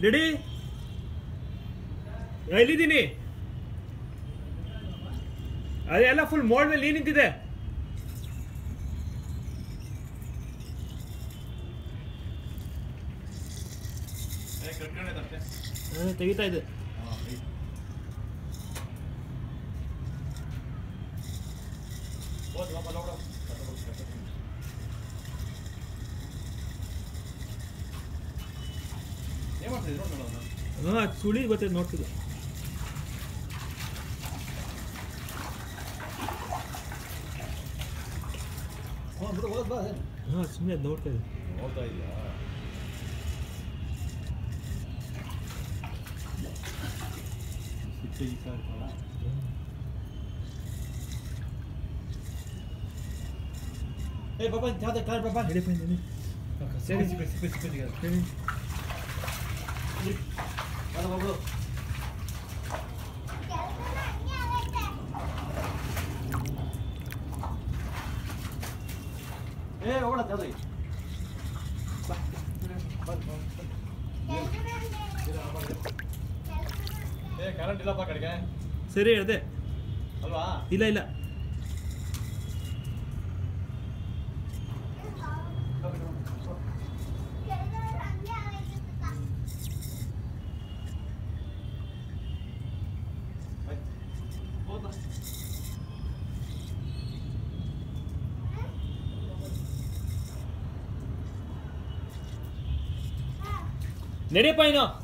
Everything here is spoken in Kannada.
ರೆಡಿ ಎಲ್ಲಿದ್ದೀನಿ ಅದೆಲ್ಲ ಫುಲ್ ಮೋಡ್ ಮೇಲೆ ನೀನ್ ನಿಂತಿದೆ ಅದೇ ತೆಗಿತಾ ಇದೆ ಏನ್ ಮಾಡ್ತಿದ್ರಿ ನೋಡ್ ನೋಡೋಣ ಹಾಂ ಸುಳಿ ಗೊತ್ತಿದೆ ನೋಡ್ತಿದ್ದೆ ಹ್ಞೂ ಬಿಡು ಹೋದ್ ಬಾ ಹಾಂ ಸುಮ್ಮನೆ ನೋಡ್ತಾ ಇದೆ ನೋಡ್ತಾ ಇದೀಯಾ ಸಿಟ್ಟು ಈ ಸಾರಿ ಇರ್ತಲ್ಲ. ಏ ಬಾಬಾ ಯಾವ್ದು ಕಾರ್ ಬಾಬಾ ನಡಿ ಬನ್ನಿ, ನಡಿ. ಸರಿ ಸಿಪ್ಪೆ ಸಿಪ್ಪೆ ಸಿಪ್ಪೆ ಸಿಗಲ್ಲ ನಡಿ. ಬಾಬಾ ಬಾಬು ಏ ಹೋಗೋಣ ಯಾವ್ದು ಏ ಕರೆಂಟ್ ಇಲ್ಲಪ್ಪ ಕಡೆಗೆ ಸರಿ ಹೇಳ್ದೆ ಅಲ್ವಾ ಇಲ್ಲ ಇಲ್ಲ ಹೋದ ನಡಿಯಪ್ಪ ಇನ್ನು